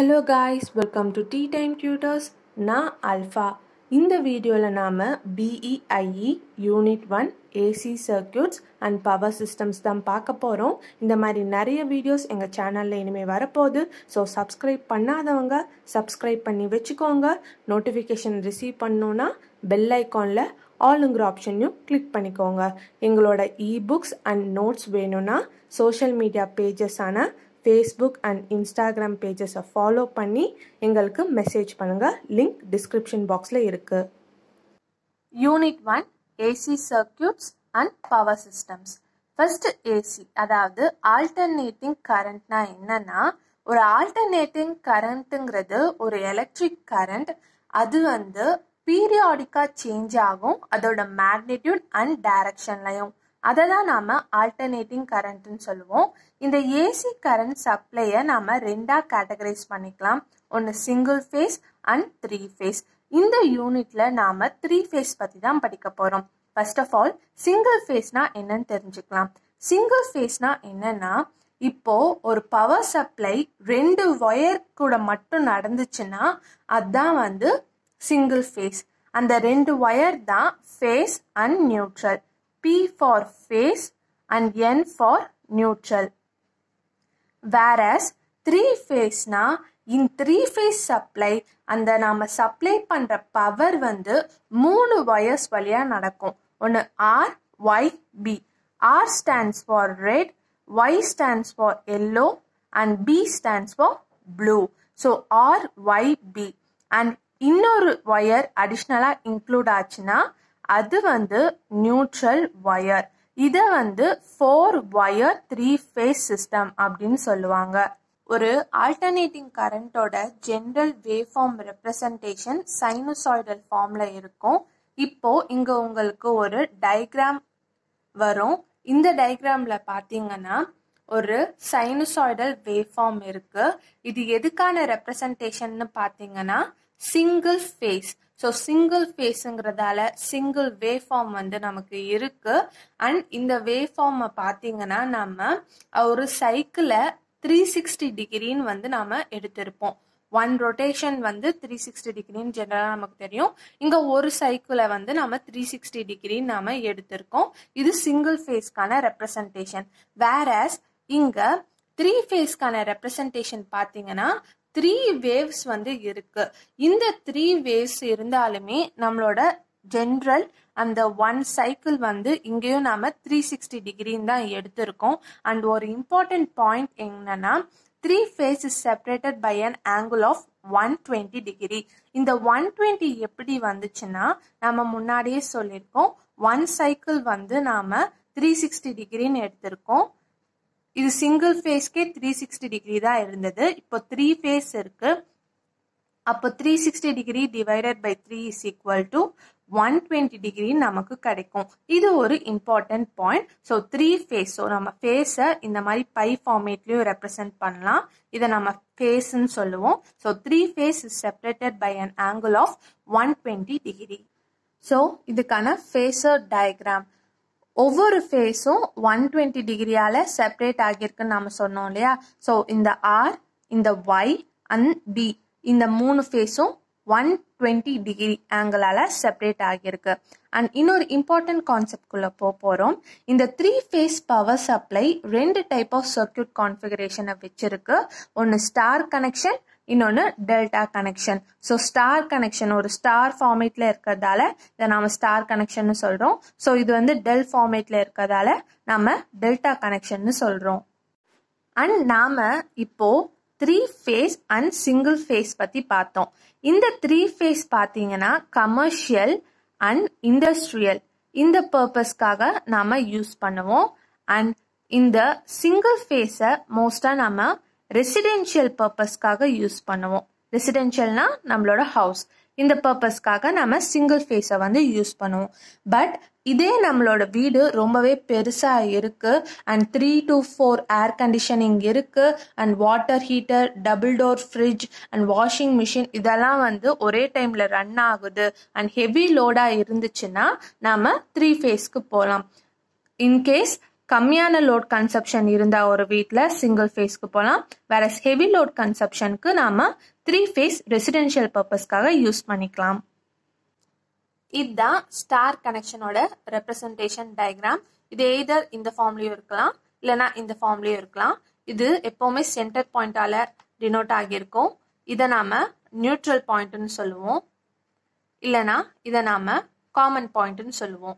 Hello guys welcome to tea time tutors நான் Alpha இந்த வீடியோவில் நாம் BEIE unit one AC circuits and power systems தான் பார்க்க போகிறோம் இந்த மாதிரி நிறைய வீடியோஸ் எங்கள் சேனலில் இனிமேல் வரப்போகுது ஸோ சப்ஸ்கிரைப் பண்ணாதவங்க சப்ஸ்கிரைப் பண்ணி வச்சுக்கோங்க நோட்டிஃபிகேஷன் ரிசீவ் பண்ணோன்னா பெல் ஐக்கானில் ஆளுங்கிற ஆப்ஷனையும் கிளிக் பண்ணிக்கோங்க எங்களோட இபுக்ஸ் அண்ட் நோட்ஸ் வேணும்னா சோஷியல் மீடியா பேஜஸான ஃபேஸ்புக் அண்ட் இன்ஸ்டாகிராம் பேஜஸை ஃபாலோ பண்ணி எங்களுக்கு மெசேஜ் பண்ணுங்கள் லிங்க் டிஸ்கிரிப்ஷன் பாக்ஸில் இருக்குது unit one AC circuits and power systems first AC அதாவது ஆல்டர்னேட்டிங் கரண்ட்னா என்னன்னா ஒரு ஆல்டர்னேட்டிங் கரண்ட்டுங்கிறது ஒரு எலக்ட்ரிக் கரண்ட் அது வந்து பீரியாடிக்கா சேஞ்ச் ஆகும் அதோட மேக்னிடியூட் அண்ட் டைரக்ஷன்லையும் அதை தான் நாம ஆல்டர்னேட்டிங் கரண்ட்னு சொல்லுவோம் இந்த ஏசி கரண்ட் சப்ளையை நாம ரெண்டா கேட்டகரைஸ் பண்ணிக்கலாம் ஒன்று single phase and three phase இந்த யூனிட்ல நாம த்ரீ ஃபேஸ் பத்தி தான் படிக்க போறோம் ஃபர்ஸ்ட் ஆஃப் ஆல் சிங்கிள் ஃபேஸ்னா என்னன்னு தெரிஞ்சுக்கலாம் சிங்கிள் ஃபேஸ்னா என்னன்னா இப்போ ஒரு பவர் சப்ளை ரெண்டு ஒயர் கூட மட்டும் நடந்துச்சுன்னா அதுதான் வந்து சிங்கிள் ஃபேஸ் அந்த ரெண்டு ஒயர் தான் phase and neutral P for phase and N for neutral. Whereas three ஃபேஸ்னா இன் த்ரீ ஃபேஸ் சப்ளை அந்த நாம சப்ளை பண்ற பவர் வந்து மூணு ஒயர்ஸ் வழியா நடக்கும் ஒன்று R Y B R stands for red Y stands for yellow and B stands for blue so R Y B and இன்னொரு ஒயர் அடிஷ்னலாக இன்க்ளூட் ஆச்சுன்னா அது வந்து நியூட்ரல் ஒயர் இதை வந்து four wire three phase system அப்படின்னு சொல்லுவாங்க ஒரு ஆல்டர்னேட்டிங் கரண்டோட general wave form representation sinusoidal ஃபார்ம்ல இருக்கும் இப்போ இங்க உங்களுக்கு ஒரு டயக்ராம் வரும் இந்த டயக்ராம்ல பாத்தீங்கன்னா ஒரு சைனசாய்டல் வேவ் ஃபார்ம் இருக்கு இது எதுக்கான ரெப்ரசன்டேஷன் பாத்தீங்கன்னா சிங்கிள் ஃபேஸ் ஸோ சிங்கிள் ஃபேஸுங்கிறதால சிங்கிள் வேவ் ஃபார்ம் வந்து நமக்கு இருக்கு அண்ட் இந்த வேவ் ஃபார்மை பார்த்தீங்கன்னா நம்ம ஒரு சைக்கிளை த்ரீ சிக்ஸ்டி டிகிரின்னு வந்து நாம எடுத்திருப்போம் ஒன் ரொட்டேஷன் வந்து த்ரீ சிக்ஸ்டி டிகிரின்னு ஜெனரலாக நமக்கு தெரியும் இங்கே ஒரு சைக்கிளை வந்து நம்ம த்ரீ சிக்ஸ்டி டிகிரின்னு நாம எடுத்திருக்கோம் இது சிங்கிள் ஃபேஸ்க்கான ரெப்ரசன்டேஷன் வேறஸ் இங்கே த்ரீ ஃபேஸ்க்கான ரெப்ரசன்டேஷன் பார்த்தீங்கன்னா த்ரீ வேவ்ஸ் வந்து இருக்கு இந்த த்ரீ வேவ்ஸ் இருந்தாலுமே நம்மளோட ஜென்ரல் அந்த ஒன் சைக்கிள் வந்து இங்கேயும் நாம த்ரீ சிக்ஸ்டி டிகிரின்னு தான் எடுத்திருக்கோம் அண்ட் ஒரு இம்பார்ட்டன்ட் பாயிண்ட் என்னன்னா three phase is separated by an angle of one twenty degree இந்த ஒன் டுவெண்ட்டி எப்படி வந்துச்சுன்னா நம்ம முன்னாடியே சொல்லியிருக்கோம் ஒன் சைக்கிள் வந்து நாம த்ரீ சிக்ஸ்டி டிகிரின்னு எடுத்திருக்கோம் இது சிங்கிள் ஃபேஸ்க்கே த்ரீ சிக்ஸ்டி டிகிரி தான் இருந்தது இப்போ த்ரீ ஃபேஸ் இருக்கு அப்போ three sixty degree divided by three is equal to one twenty degree நமக்கு கிடைக்கும் இது ஒரு important point so three phase so நம்ம ஃபேஸை இந்த மாதிரி பை ஃபார்மேட்லையும் ரெப்ரசென்ட் பண்ணலாம் இதை நம்ம ஃபேஸ்ன்னு சொல்லுவோம் so three phase is separated by an angle of one twenty degree so இதுக்கான ஃபேஸர் டயக்ராம் ஒவ்வொரு ஃபேஸும் ஒன் டுவெண்ட்டி டிகிரியால செப்பரேட் ஆகியிருக்குன்னு நாம சொன்னோம் இல்லையா ஸோ இந்த ஆர் இந்த ஒய் அண்ட் பி இந்த மூணு ஃபேஸும் ஒன் டுவெண்ட்டி டிகிரி ஆங்கிளால செப்பரேட் ஆகியிருக்கு அண்ட் இன்னொரு இம்பார்ட்டன்ட் கான்செப்ட்குள்ள போக போகிறோம் இந்த த்ரீ ஃபேஸ் பவர் சப்ளை ரெண்டு டைப் ஆஃப் சர்க்கியூட் கான்ஃபிகரேஷனை வச்சிருக்கு ஒன்று ஸ்டார் கனெக்ஷன் இன்னொன்று delta connection so star connection ஒரு ஸ்டார் ஃபார்மேட்ல இருக்கிறதால இதை நாம ஸ்டார் கனெக்ஷன் சொல்றோம் ஸோ இது வந்து டெல் ஃபார்மேட்ல இருக்கிறதால நாம டெல்டா கனெக்ஷன் சொல்றோம் அண்ட் நாம இப்போ three phase and single phase பத்தி பார்த்தோம் இந்த த்ரீ ஃபேஸ் பார்த்தீங்கன்னா கமர்ஷியல் அண்ட் இண்டஸ்ட்ரியல் இந்த பர்பஸ்க்காக நாம யூஸ் பண்ணுவோம் அண்ட் இந்த சிங்கிள் ஃபேஸை மோஸ்டா நம்ம ரெசிடென்ஷியல் பர்பஸ்க்காக யூஸ் பண்ணுவோம் ரெசிடென்ஷியல்னா நம்மளோட ஹவுஸ் இந்த பர்பஸ்க்காக நம்ம சிங்கிள் ஃபேஸை வந்து யூஸ் பண்ணுவோம் பட் இதே நம்மளோட வீடு ரொம்பவே பெருசா இருக்கு and three to four air conditioning இருக்கு and water heater double door fridge and washing machine இதெல்லாம் வந்து ஒரே டைம்ல ரன் ஆகுது அண்ட் ஹெவி லோடா இருந்துச்சுன்னா நாம த்ரீ ஃபேஸ்க்கு போகலாம் இன்கேஸ் கம்மியான லோட் கன்சப்ஷன் இருந்த ஒரு வீட்டில் சிங்கிள் ஃபேஸ்க்கு போகலாம் வேற ஹெவி லோட் கன்சப்ஷனுக்கு நாம த்ரீ ஃபேஸ் ரெசிடென்ஷியல் பர்பஸ்க்காக யூஸ் பண்ணிக்கலாம் இதுதான் ஸ்டார் கனெக்ஷனோட ரெப்ரசன்டேஷன் டயக்ராம் இது எய்தர் இந்த ஃபார்ம்லயும் இருக்கலாம் இல்லைனா இந்த ஃபார்ம்லயும் இருக்கலாம் இது எப்பவுமே சென்டர் பாயிண்டால டினோட் ஆகியிருக்கும் இதை நாம நியூட்ரல் பாயிண்ட்னு சொல்லுவோம் இல்லைனா இதை நாம காமன் பாயிண்ட்னு சொல்லுவோம்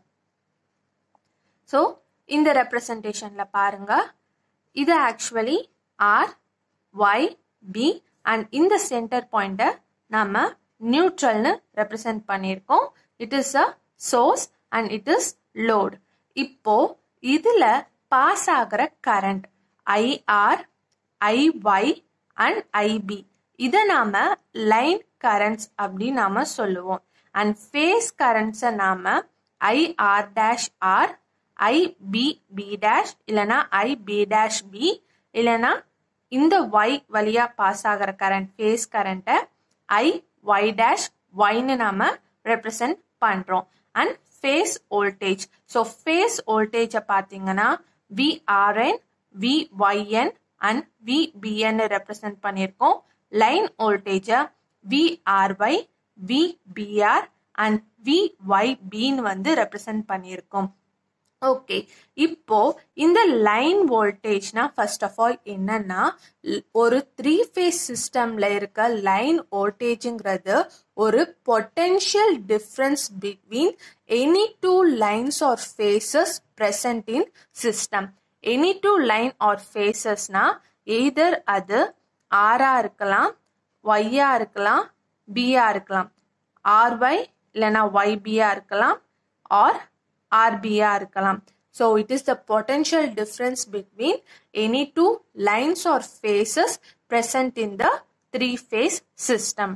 ஸோ இந்த ரெப்ரசன்டேஷன்ல பாருங்க இது actually R Y B and இந்த சென்டர் பாயிண்ட்டை நாம நியூட்ரல்னு ரெப்ரசன்ட் பண்ணியிருக்கோம் it is a source and it is load இப்போ இதுல பாஸ் ஆகிற current IR IY and IB இதை நாம லைன் கரண்ட்ஸ் அப்படின்னு நாம சொல்லுவோம் அண்ட் ஃபேஸ் கரண்ட்ஸை நாம IR dash R I B B dash இல்லைனா ஐ பி டேஷ் பி இல்லைனா இந்த ஒய் வழியா பாஸ் ஆகிற கரண்ட் ஃபேஸ் கரண்ட்டை ஐ ஒய் டேஷ் ஒய்னு நாம ரெப்ரசன்ட் பண்றோம் and phase voltage so phase வோல்டேஜை பார்த்தீங்கன்னா VRN VYN and VBN represent பண்ணியிருக்கோம் லைன் வோல்டேஜை விஆர்ஒய் விபிஆர் அண்ட் விஒய்பின்னு வந்து ரெப்ரசன்ட் பண்ணியிருக்கோம் ஓகே இப்போ இந்த லைன் வோல்டேஜ்னா ஃபர்ஸ்ட் ஆஃப் ஆல் என்னன்னா ஒரு த்ரீ ஃபேஸ் சிஸ்டம்ல இருக்க லைன் வோல்டேஜ்ங்கிறது ஒரு potential difference between any two lines or phases present in system any two line or ஃபேஸஸ்னா எய்தர் அது ஆரா இருக்கலாம் ஒய்யா இருக்கலாம் பியா இருக்கலாம் ஆர்ஒய் இல்லைனா ஒய்பியா இருக்கலாம் ஆர் RBA இருக்கலாம் so it is the potential difference between any two lines or phases present in the three phase system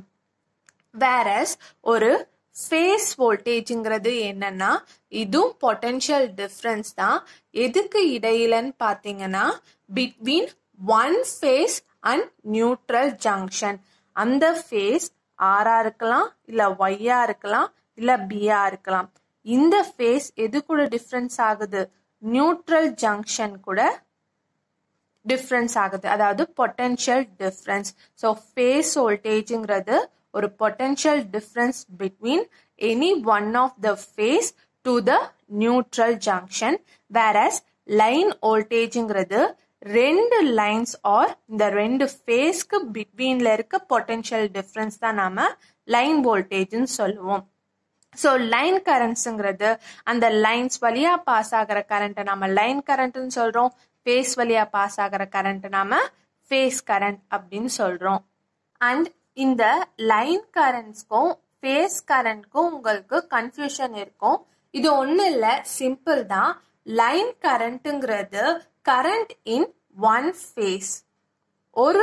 whereas ஒரு ஃபேஸ் வோல்டேஜ்ங்கிறது என்னன்னா இதுவும் பொட்டென்ஷியல் டிஃப்ரென்ஸ் தான் எதுக்கு இடையிலன்னு பார்த்தீங்கன்னா between one phase and neutral junction அந்த ஃபேஸ் ஆரா இருக்கலாம் இல்ல ஒய்யா இருக்கலாம் இல்ல பியா இருக்கலாம் இந்த ஃபேஸ் எது கூட டிஃப்ரென்ஸ் ஆகுது நியூட்ரல் ஜங்ஷன் கூட டிஃப்ரென்ஸ் ஆகுது அதாவது பொட்டென்ஷியல் டிஃப்ரென்ஸ் ஸோ ஃபேஸ் வோல்டேஜுங்கிறது ஒரு potential difference between any one of the phase to the neutral junction whereas line வோல்டேஜுங்கிறது ரெண்டு லைன்ஸ் ஆர் இந்த ரெண்டு ஃபேஸ்க்கு பிட்வீன்ல இருக்க பொட்டென்ஷியல் டிஃப்ரென்ஸ் தான் நாம லைன் வோல்டேஜ்னு சொல்லுவோம் ஸோ லைன் கரண்ட்ஸுங்கிறது அந்த லைன்ஸ் வழியா பாஸ் ஆகிற கரண்ட்டை நம்ம லைன் கரண்ட்னு சொல்றோம் ஃபேஸ் வழியா பாஸ் ஆகிற கரண்ட் நாம ஃபேஸ் கரண்ட் அப்படின்னு சொல்றோம் அண்ட் இந்த லைன் கரண்ட்ஸ்க்கும் ஃபேஸ் கரண்ட்க்கும் உங்களுக்கு கன்ஃபியூஷன் இருக்கும் இது ஒன்றும் இல்லை சிம்பிள் தான் லைன் கரண்ட்டுங்கிறது கரண்ட் இன் ஒன் ஃபேஸ் ஒரு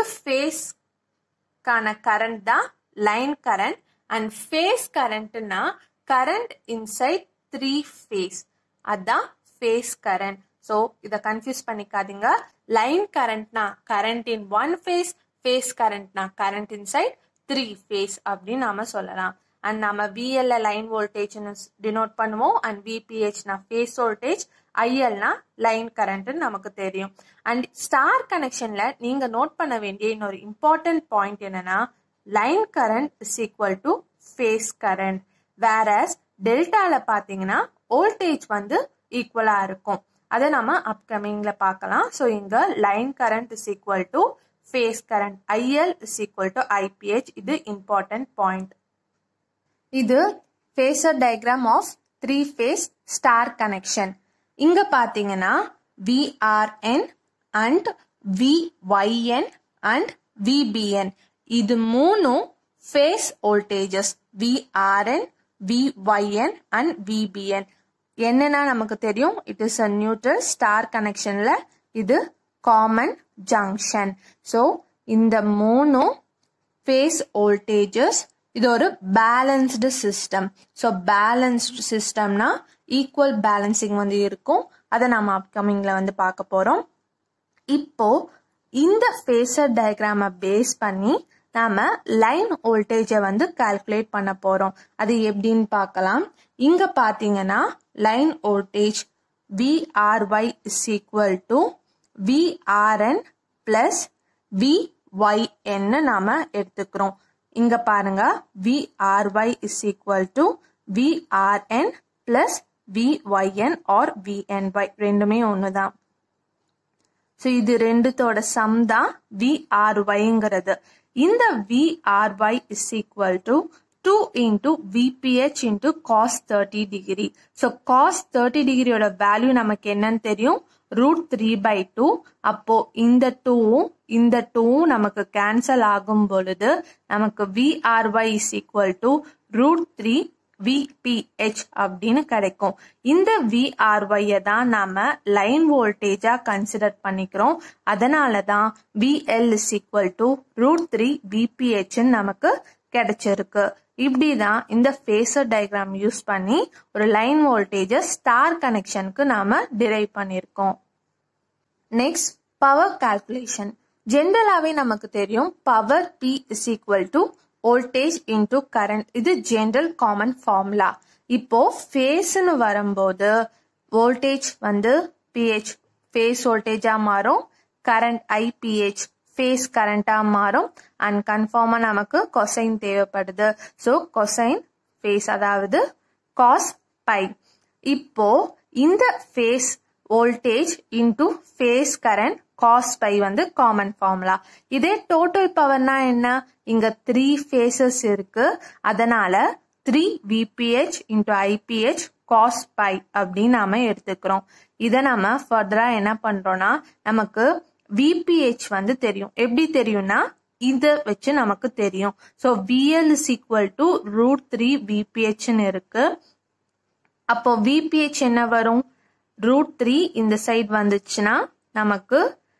ஃபேஸ்க்கான கரண்ட் தான் லைன் கரண்ட் அண்ட் ஃபேஸ் கரண்ட்னா கரண்ட் இன்சைட் த்ரீ ஃபேஸ் அதான் ஃபேஸ் கரண்ட் ஸோ இதை கன்ஃபியூஸ் பண்ணிக்காதீங்க லைன் கரண்ட்னா current in one phase phase கரண்ட்னா கரண்ட் இன்சைட் த்ரீ ஃபேஸ் அப்படின்னு நாம சொல்லலாம் அண்ட் நம்ம விஎல்ல லைன் வோல்டேஜ்னு டினோட் பண்ணுவோம் அண்ட் விபிஹெச்னா ஃபேஸ் வோல்டேஜ் ஐஎல்னா லைன் கரண்ட்னு நமக்கு தெரியும் அண்ட் ஸ்டார் கனெக்ஷன்ல நீங்க நோட் பண்ண வேண்டிய இன்னொரு இம்பார்ட்டன்ட் பாயிண்ட் என்னன்னா line current is equal to phase current whereas டெல்டால பாத்தீங்கன்னா வோல்டேஜ் வந்து ஈக்குவலா இருக்கும் அதை நம்ம அப்கமிங்ல பார்க்கலாம் ஸோ இங்க line current is equal to phase current IL is equal to IPH இது இம்பார்ட்டன்ட் பாயிண்ட் இது phasor diagram of three phase star connection இங்க பாத்தீங்கன்னா VRN and VYN and VBN இது மூணும் phase voltages VRN VYN and VBN என்னன்னா நமக்கு தெரியும் it is a neutral star கனெக்ஷன்ல இது காமன் ஜங்ஷன் ஸோ இந்த மூணும் ஃபேஸ் வோல்டேஜஸ் இது ஒரு பேலன்ஸ்டு சிஸ்டம் ஸோ பேலன்ஸ்டு சிஸ்டம்னா ஈக்குவல் பேலன்சிங் வந்து இருக்கும் அதை நம்ம அப்கமிங்ல வந்து பார்க்க போறோம் இப்போ இந்த ஃபேஸர் டயக்ராமை பேஸ் பண்ணி நாம லைன் வோல்டேஜை வந்து கால்குலேட் பண்ண போறோம் அது எப்படின்னு பார்க்கலாம் இங்க பாத்தீங்கன்னா line voltage VRY is equal to VRN plus விஒய்என்னு நாம எடுத்துக்கிறோம் இங்க பாருங்க VRY is equal to VRN plus VYN or VNY ரெண்டுமே ஒன்று தான் ஸோ இது ரெண்டுத்தோட சம் தான் விஆர்ஒய்ங்கிறது இந்த VRY is equal to two into VPH into cos thirty degree so cos thirty டிகிரியோட வேல்யூ நமக்கு என்னன்னு தெரியும் ரூட் த்ரீ பை டூ அப்போ இந்த டூவும் இந்த டூவும் நமக்கு கேன்சல் ஆகும் பொழுது நமக்கு VRY is equal to root three VPH அப்படின்னு கிடைக்கும் இந்த விஆர்ஒய்யை தான் நாம லைன் வோல்டேஜா கன்சிடர் பண்ணிக்கிறோம் அதனால தான் VL is equal to root three விபிஹெச்னு நமக்கு கிடைச்சிருக்கு இப்படிதான் இந்த ஃபேஸர் டயக்ராம் யூஸ் பண்ணி ஒரு லைன் வோல்டேஜை ஸ்டார் கனெக்ஷனுக்கு நாம டிரைவ் பண்ணியிருக்கோம் நெக்ஸ்ட் பவர் கால்குலேஷன் ஜென்ரலாவே நமக்கு தெரியும் power P is equal to voltage into current இது ஜென்ரல் காமன் ஃபார்முலா இப்போ ஃபேஸ்னு வரும்போது வோல்டேஜ் வந்து பிஹெச் ஃபேஸ் வோல்டேஜா மாறும் கரண்ட் ஐபிஹெச் ஃபேஸ் கரண்டா மாறும் அண்ட் கன்ஃபார்மா நமக்கு கொசைன் தேவைப்படுது ஸோ கொசைன் ஃபேஸ் அதாவது காஸ் பை இப்போ இந்த phase voltage into phase current cos phi வந்து காமன் ஃபார்முலா இதே டோட்டல் பவர்னா என்ன இங்க த்ரீ ஃபேஸஸ் இருக்கு அதனால three VPH into IPH cos phi அப்படின்னு நாம எடுத்துக்கிறோம் இதை நம்ம ஃபர்தரா என்ன பண்றோம்னா நமக்கு விபிஹெச் வந்து தெரியும் எப்படி தெரியும்னா இதை வச்சு நமக்கு தெரியும் so VL is equal to root three விபிஹெச்னு இருக்கு அப்போ விபிஹெச் என்ன வரும் ரூட் த்ரீ இந்த சைட் வந்துச்சுன்னா நமக்கு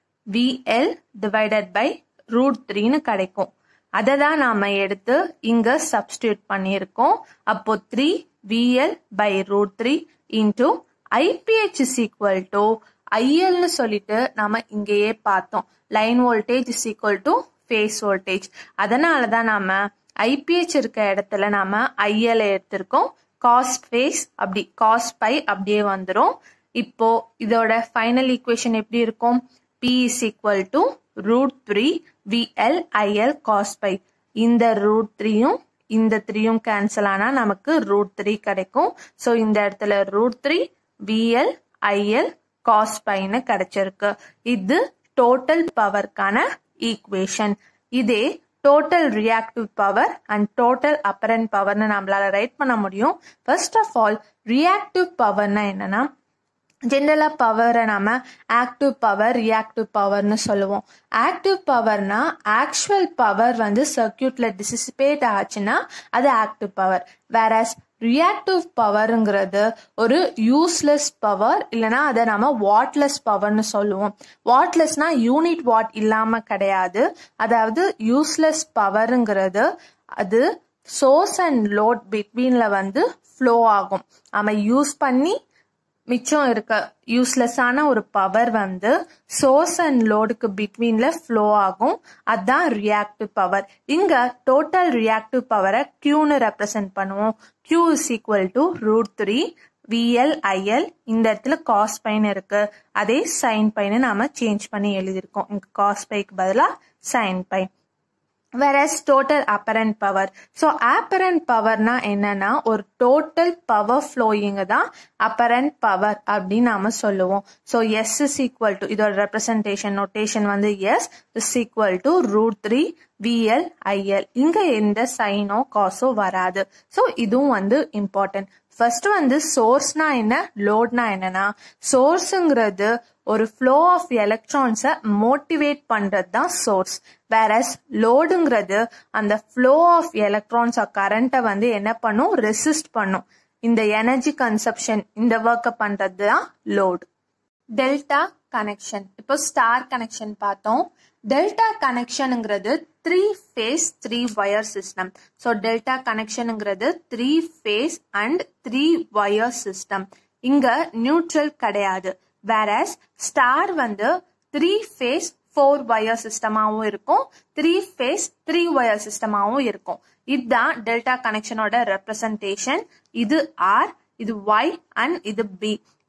விஎல் டிவைடட் பை ரூட் த்ரீன்னு கிடைக்கும் அதை தான் நாம எடுத்து இங்க சப்ஸ்டியூட் பண்ணியிருக்கோம் அப்போ three VL by root three into IPH is equal to ஐஎல்னு சொல்லிட்டு நாம இங்கேயே பார்த்தோம் line voltage is equal to phase voltage அதனால தான் நாம ஐபிஹெச் இருக்க இடத்துல நாம ஐஎல் எடுத்திருக்கோம் காஸ் ஃபேஸ் அப்படி காஸ் பை அப்படியே வந்துடும் இப்போ இதோட ஃபைனல் ஈக்குவேஷன் எப்படி இருக்கும் P is equal to root three VL IL cos phi இந்த ரூட் த்ரீயும் இந்த த்ரீயும் கேன்சல் ஆனா நமக்கு ரூட் த்ரீ கிடைக்கும் ஸோ இந்த இடத்துல root three VL IL cos பைன்னு கிடைச்சிருக்கு இது டோட்டல் பவர்க்கான ஈக்குவேஷன் இதே total reactive power and total apparent பவர்னு நம்மளால ரைட் பண்ண முடியும் ஃபர்ஸ்ட் ஆஃப் ஆல் ரியாக்டிவ் பவர்னா என்னன்னா ஜென்ரலா பவரை நம்ம ஆக்டிவ் பவர் ரியாக்டிவ் பவர்னு சொல்லுவோம் ஆக்டிவ் பவர்னா ஆக்சுவல் பவர் வந்து சர்க்கியூட்ல டிசிசிபேட் ஆச்சுன்னா அது ஆக்டிவ் பவர் வேறஸ் ரியாக்டிவ் பவருங்கிறது ஒரு யூஸ்லெஸ் பவர் இல்லைன்னா அதை நம்ம வாட்லெஸ் பவர்னு சொல்லுவோம் வாட்லெஸ்னா யூனிட் வாட் இல்லாம கிடையாது அதாவது யூஸ்லெஸ் பவருங்கிறது அது சோர்ஸ் அண்ட் லோட் பிட்வீன்ல வந்து ஃப்ளோ ஆகும் நம்ம யூஸ் பண்ணி மிச்சம் இருக்க யூஸ்லெஸ்ஸான ஒரு பவர் வந்து சோர்ஸ் அண்ட் லோடுக்கு பிட்வீன்ல ஃப்ளோ ஆகும் அதுதான் ரியாக்டிவ் பவர் இங்க டோட்டல் ரியாக்டிவ் பவரை கியூன்னு ரெப்ரசென்ட் பண்ணுவோம் Q is equal to root three VL IL இந்த இடத்துல காஸ் பைன் இருக்கு அதே சைன் பைன்னு நாம சேஞ்ச் பண்ணி எழுதியிருக்கோம் இங்க காஸ் பைக்கு பதிலாக sine phi whereas total apparent power so apparent பவர்னா என்னன்னா ஒரு டோட்டல் பவர் ஃப்ளோயிங் தான் apparent பவர் அப்படின்னு நாம சொல்லுவோம் so S is equal to இதோட ரெப்ரசன்டேஷன் நோட்டேஷன் வந்து S is equal to root three VL IL இங்க எந்த சைனோ காசோ வராது ஸோ இதுவும் வந்து இம்பார்ட்டன்ட் ஃபர்ஸ்ட் வந்து சோர்ஸ்னா என்ன லோட்னா என்னன்னா சோர்ஸுங்கிறது ஒரு ஃப்ளோ ஆஃப் எலக்ட்ரான்ஸை மோட்டிவேட் பண்றது தான் சோர்ஸ் வேறஸ் லோடுங்கிறது அந்த ஃப்ளோ ஆஃப் எலக்ட்ரான்ஸ் கரண்ட்டை வந்து என்ன பண்ணும் ரெசிஸ்ட் பண்ணும் இந்த எனர்ஜி கன்சப்ஷன் இந்த ஒர்க்கை பண்றது தான் லோடு டெல்டா கனெக்ஷன் இப்போ ஸ்டார் கனெக்ஷன் பார்த்தோம் டெல்டா கனெக்ஷனுங்கிறது three phase three wire system so delta கனெக்ஷனுங்கிறது three phase and three wire system இங்க நியூட்ரல் கிடையாது வேறஸ் ஸ்டார் வந்து த்ரீ ஃபேஸ் ஃபோர் ஒயர் சிஸ்டமாகவும் இருக்கும் த்ரீ ஃபேஸ் த்ரீ ஒயர் சிஸ்டமாகவும் இருக்கும் இதுதான் டெல்டா கனெக்ஷனோட ரெப்ரசன்டேஷன் இது ஆர் இது ஒய் அண்ட் இது பி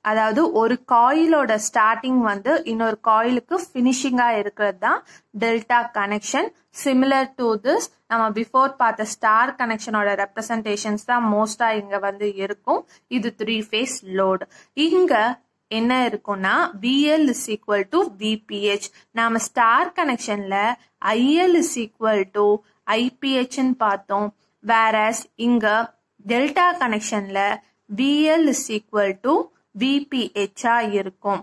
அதாவது ஒரு காயிலோட ஸ்டார்டிங் வந்து இன்னொரு காயிலுக்கு ஃபினிஷிங்கா இருக்கிறது தான் delta connection similar to this நம்ம பிஃபோர் பார்த்த ஸ்டார் கனெக்ஷனோட ரெப்ரசன்டேஷன்ஸ் தான் மோஸ்டா இங்க வந்து இருக்கும் இது த்ரீ ஃபேஸ் லோடு இங்க என்ன இருக்கும்னா VL is equal to VPH நாம ஸ்டார் கனெக்ஷன்ல ஐஎல் இஸ் ஈக்குவல் டு ஐபிஹெச்னு பார்த்தோம் வேரஸ் இங்க டெல்டா கனெக்ஷன்ல விஎல் இஸ் ஈக்குவல் டு விபிஹெச்சா இருக்கும்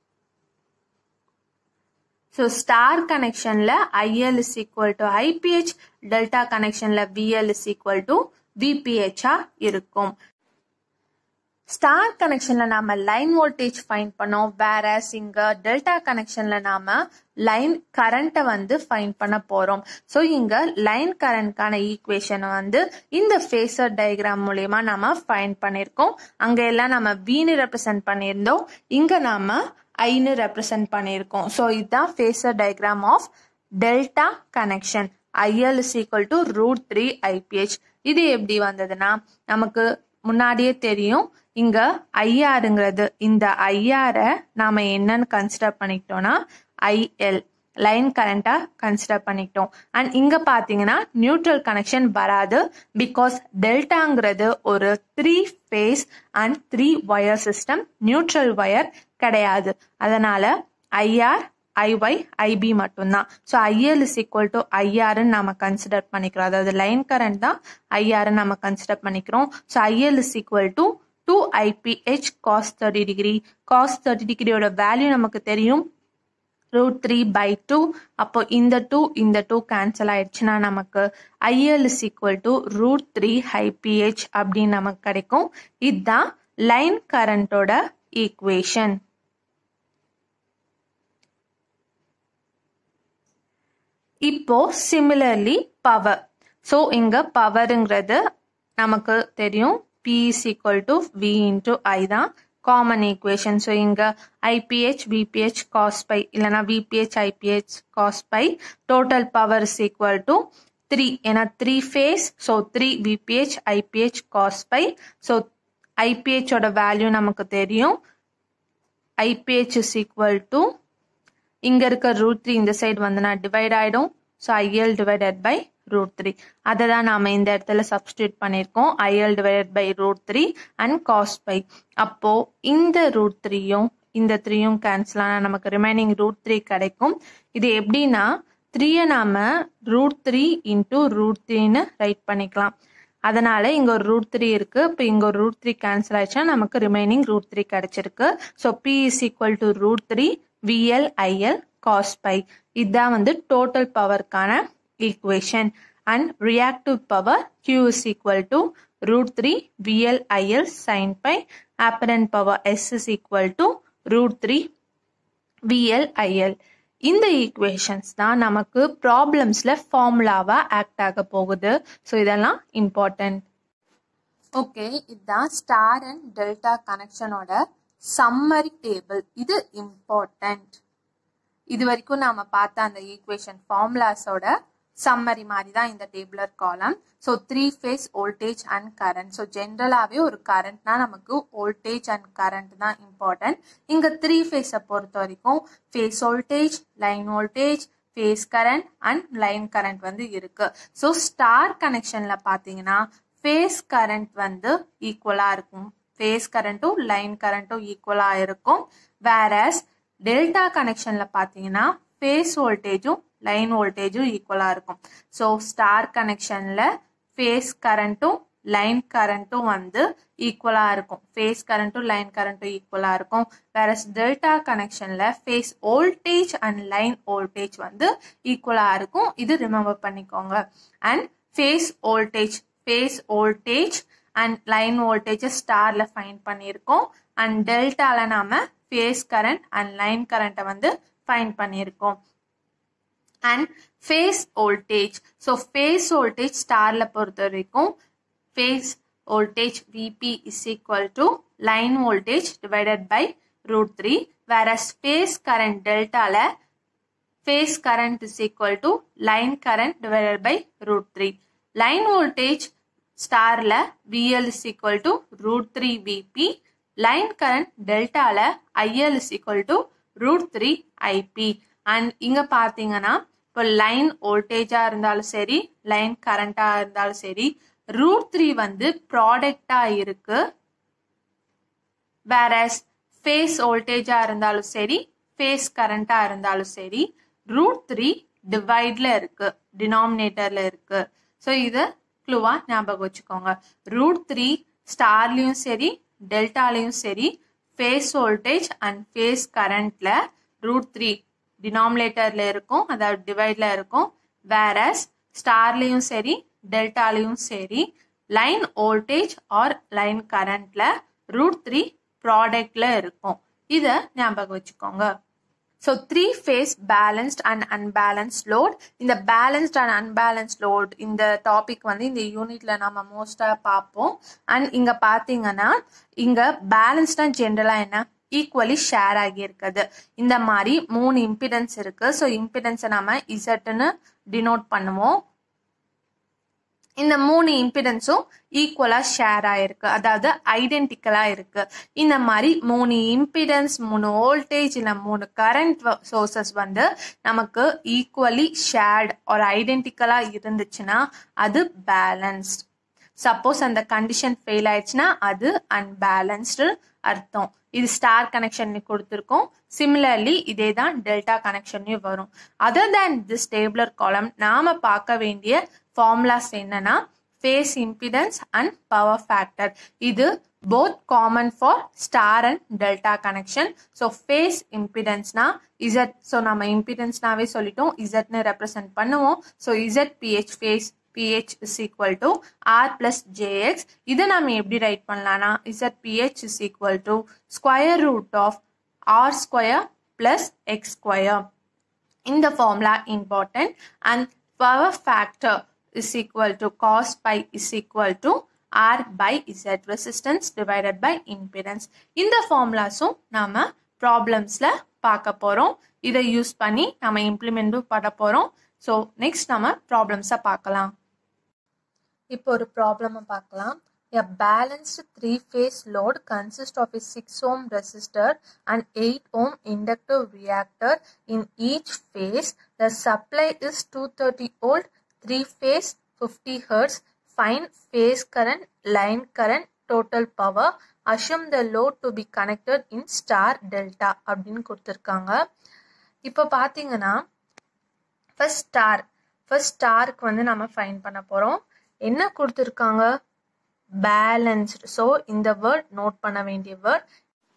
ஸோ ஸ்டார் கனெக்ஷன்ல IL is equal to IPH delta கனெக்ஷன்ல விஎல் இஸ் ஈக்குவல் டு விபிஹெச்சா இருக்கும் ஸ்டார் கனெக்ஷன்ல நாம லைன் வோல்டேஜ் ஃபைன் பண்ணோம் வேற இங்க டெல்டா கனெக்ஷன்ல நாம லைன் கரண்ட்டை வந்து ஃபைன் பண்ண போறோம் ஸோ இங்க லைன் கரண்ட்கான ஈக்குவேஷனை வந்து இந்த ஃபேஸர் டயக்ராம் மூலயமா நாம ஃபைன் பண்ணியிருக்கோம் அங்க எல்லாம் நம்ம வீனு ரெப்ரசென்ட் பண்ணியிருந்தோம் இங்க நாம ஐன்னு ரெப்ரசென்ட் பண்ணியிருக்கோம் ஸோ இதுதான் phasor diagram of delta connection IL is equal to root three IPH இது எப்படி வந்ததுன்னா நமக்கு முன்னாடியே தெரியும் இங்க ஐஆருங்கிறது இந்த ஐஆரை நாம என்னன்னு கன்சிடர் பண்ணிக்கிட்டோம்னா ஐஎல் லைன் கரண்டா கன்சிடர் பண்ணிக்கிட்டோம் அண்ட் இங்க பாத்தீங்கன்னா நியூட்ரல் கனெக்ஷன் வராது பிகாஸ் டெல்டாங்கிறது ஒரு three phase and three wire system neutral wire கிடையாது அதனால ஐஆர் ஐஒய் ஐபி மட்டும்தான் so IL is equal to ஐஆர்னு நம்ம கன்சிடர் பண்ணிக்கிறோம் அதாவது லைன் கரண்ட் தான் ஐஆர்னு நம்ம கன்சிடர் பண்ணிக்கிறோம் so IL is equal to two IPH cos thirty degree cos thirty டிகிரியோட வேல்யூ நமக்கு தெரியும் ரூட் த்ரீ பை டூ அப்போ இந்த டூ இந்த டூ கேன்சல் ஆயிடுச்சுன்னா நமக்கு IL is equal to root three IPH அப்படின்னு நமக்கு கிடைக்கும் இதுதான் லைன் கரண்டோட ஈக்குவேஷன் இப்போ சிமிலர்லி பவர் ஸோ இங்க பவருங்கிறது நமக்கு தெரியும் P is equal to V into I தான் காமன் ஈக்குவேஷன் ஸோ இங்க ஐபிஹெச் விபிஹெச் காஸ் பை இல்லைனா VPH IPH cos phi total power is equal to three ஏன்னா three phase so three VPH IPH cos phi so ஐபிஹெச்சோட value நமக்கு தெரியும் IPH is equal to இங்க இருக்க root three இந்த side வந்துனா divide ஆயிடும் so IL divided by root three அதை தான் நாம இந்த இடத்துல சப்ஸ்டியூட் பண்ணியிருக்கோம் IL divided by root three and cos phi அப்போ இந்த ரூட் த்ரீயும் இந்த த்ரீயும் கேன்சல் ஆனால் நமக்கு ரிமைனிங் ரூட் த்ரீ கிடைக்கும் இது எப்படின்னா த்ரீயை நாம ரூட் த்ரீ இன்டூ ரூட் த்ரீன்னு ரைட் பண்ணிக்கலாம் அதனால இங்க ஒரு ரூட் த்ரீ இருக்கு இப்போ இங்க ஒரு ரூட் த்ரீ கேன்சல் ஆயிடுச்சுன்னா நமக்கு ரிமைனிங் ரூட் த்ரீ கிடைச்சிருக்கு so P is equal to root three VL IL cos phi இதுதான் வந்து டோட்டல் பவருக்கான equation and reactive power Q is equal to root 3 VL IL sin pi apparent power S is equal to root 3 VL IL இந்த equations தான் நமக்கு ப்ராப்ளம்ஸ்ல ஃபார்முலாவா act ஆக போகுது ஸோ இதெல்லாம் இம்பார்ட்டன்ட் ஓகே இதுதான் ஸ்டார் அண்ட் டெல்டா கனெக்ஷனோட சம்மரி டேபிள் இது இம்பார்ட்டன்ட் இது வரைக்கும் நாம பார்த்த அந்த ஈக்குவேஷன் ஃபார்முலாஸோட சம்மரி மாதிரி தான் இந்த tabular column so three phase voltage and current so ஜென்ரலாகவே ஒரு கரண்ட்னா நமக்கு வோல்டேஜ் அண்ட் கரண்ட் தான் இம்பார்ட்டன்ட் இங்கே த்ரீ ஃபேஸை பொறுத்த வரைக்கும் phase voltage line voltage phase current and line current வந்து இருக்கு ஸோ ஸ்டார் கனெக்ஷன்ல பார்த்தீங்கன்னா ஃபேஸ் கரண்ட் வந்து ஈக்குவலாக இருக்கும் ஃபேஸ் கரண்ட்டும் லைன் கரண்ட்டும் ஈக்குவலாக இருக்கும் வேறஸ் டெல்டா கனெக்ஷன்ல பார்த்தீங்கன்னா ஃபேஸ் வோல்டேஜும் லைன் வோல்டேஜும் ஈக்குவலாக இருக்கும் ஸோ ஸ்டார் கனெக்ஷனில் ஃபேஸ் கரண்ட்டும் லைன் கரண்ட்டும் வந்து ஈக்குவலாக இருக்கும் ஃபேஸ் கரண்ட்டும் லைன் கரண்ட்டும் ஈக்குவலாக இருக்கும் வேற டெல்டா கனெக்ஷனில் phase voltage and line voltage வந்து ஈக்குவலாக இருக்கும் இது ரிமெம்பர் பண்ணிக்கோங்க and phase voltage phase voltage and line வோல்டேஜை ஸ்டாரில் ஃபைன் பண்ணியிருக்கோம் அண்ட் டெல்டாவில் நாம ஃபேஸ் கரண்ட் அண்ட் லைன் கரண்ட்டை வந்து ஃபைன் பண்ணியிருக்கோம் and phase voltage so phase voltage ஸ்டாரில் பொறுத்த வரைக்கும் phase voltage VP is equal to line voltage divided by root three வேற ஃபேஸ் கரண்ட் டெல்டால phase current is equal to line current divided by root three line voltage ஸ்டாரில் VL is equal to root three VP line current டெல்டால IL is equal to root three IP and இங்க பாத்தீங்கன்னா இப்போ line வோல்டேஜா இருந்தாலும் சரி line கரண்டா இருந்தாலும் சரி root three வந்து ப்ராடக்டா இருக்கு வேறஸ் ஃபேஸ் வோல்டேஜா இருந்தாலும் சரி ஃபேஸ் கரண்டா இருந்தாலும் சரி ரூட் த்ரீ டிவைட்ல இருக்கு டினாமினேட்டர்ல இருக்கு ஸோ இதை க்ளூவா ஞாபகம் வச்சுக்கோங்க ரூட் த்ரீ ஸ்டார்லயும் சரி டெல்டாலையும் சரி ஃபேஸ் வோல்டேஜ் அண்ட் ஃபேஸ் கரண்ட்ல ரூட் த்ரீ டினாமினேட்டர்ல இருக்கும் அதாவது டிவைட்ல இருக்கும் வேறஸ் ஸ்டார்லயும் சரி டெல்டாலையும் சரி லைன் வோல்டேஜ் ஆர் லைன் கரண்ட்ல ரூட் த்ரீ ப்ராடக்ட்ல இருக்கும் இதை ஞாபகம் வச்சுக்கோங்க so three phase balanced and unbalanced load இந்த பேலன்ஸ்ட் அண்ட் அன்பேலன்ஸ்ட் லோட் இந்த டாபிக் வந்து இந்த யூனிட்ல நம்ம மோஸ்டாக பார்ப்போம் அண்ட் இங்க பார்த்தீங்கன்னா இங்க பேலன்ஸ்டா ஜென்ரலா என்ன ஈக்குவலி ஷேர் ஆகி இருக்குது இந்த மாதிரி மூணு இம்பிடன்ஸ் இருக்கு ஸோ இம்பிடன்ஸை நம்ம இசட்னு டினோட் பண்ணுவோம் இந்த மூணு இம்பிடன்ஸும் ஈக்குவலா ஷேர் ஆயிருக்கு அதாவது ஐடென்டிக்கலா இருக்கு இந்த மாதிரி மூணு இம்பிடன்ஸ் மூணு வோல்டேஜ் இல்லை மூணு கரண்ட் சோர்சஸ் வந்து நமக்கு ஈக்குவலி ஷேர்ட் ஒரு ஐடென்டிக்கலா இருந்துச்சுன்னா அது பேலன்ஸ்ட் சப்போஸ் அந்த கண்டிஷன் ஃபெயில் ஆயிடுச்சுன்னா அது அன்பேலன்ஸ்டு அர்த்தம் இது ஸ்டார் கனெக்ஷன் கொடுத்துருக்கோம் சிமிலர்லி இதே தான் டெல்டா கனெக்ஷன்லையும் வரும் அதர் தேன் திஸ் டேபிளர் காலம் நாம பார்க்க வேண்டிய ஃபார்முலாஸ் என்னன்னா phase impedance and power factor இது both common for star and delta connection so phase இம்பிடன்ஸ்னா இசட் ஸோ நம்ம இம்பிடன்ஸ்னாவே சொல்லிட்டோம் இசட்னு ரெப்ரசென்ட் பண்ணுவோம் so Z PH phase pH is equal to R plus JX இதை நாம் எப்படி ரைட் பண்ணலாம்னா ZPH is equal to square root of R square plus X square இந்த formula important and power factor is equal to cos pi is equal to R by Z resistance divided by impedance இந்த ஃபார்முலாஸும் நாம ப்ராப்ளம்ஸில் பார்க்க போகிறோம் இதை use பண்ணி நம்ம இம்ப்ளிமெண்ட்டும் பண்ண போகிறோம் ஸோ நெக்ஸ்ட் நம்ம ப்ராப்ளம்ஸை பார்க்கலாம் இப்போ ஒரு ப்ராப்ளம் பார்க்கலாம் A balanced three-phase load consists of a 6 ohm resistor and 8 ohm inductive reactor in each phase. The supply is 230 volt, three-phase 50 hertz. Find phase current, line current, total power. Assume the load to be connected in star delta அப்படின்னு கொடுத்துருக்காங்க இப்போ பார்த்தீங்கன்னா first star first ஸ்டாருக்கு வந்து நம்ம fine பண்ண போகிறோம் என்ன கொடுத்துருக்காங்க பேலன்ஸ்டு ஸோ இந்த வேர்ட் நோட் பண்ண வேண்டிய வேர்ட்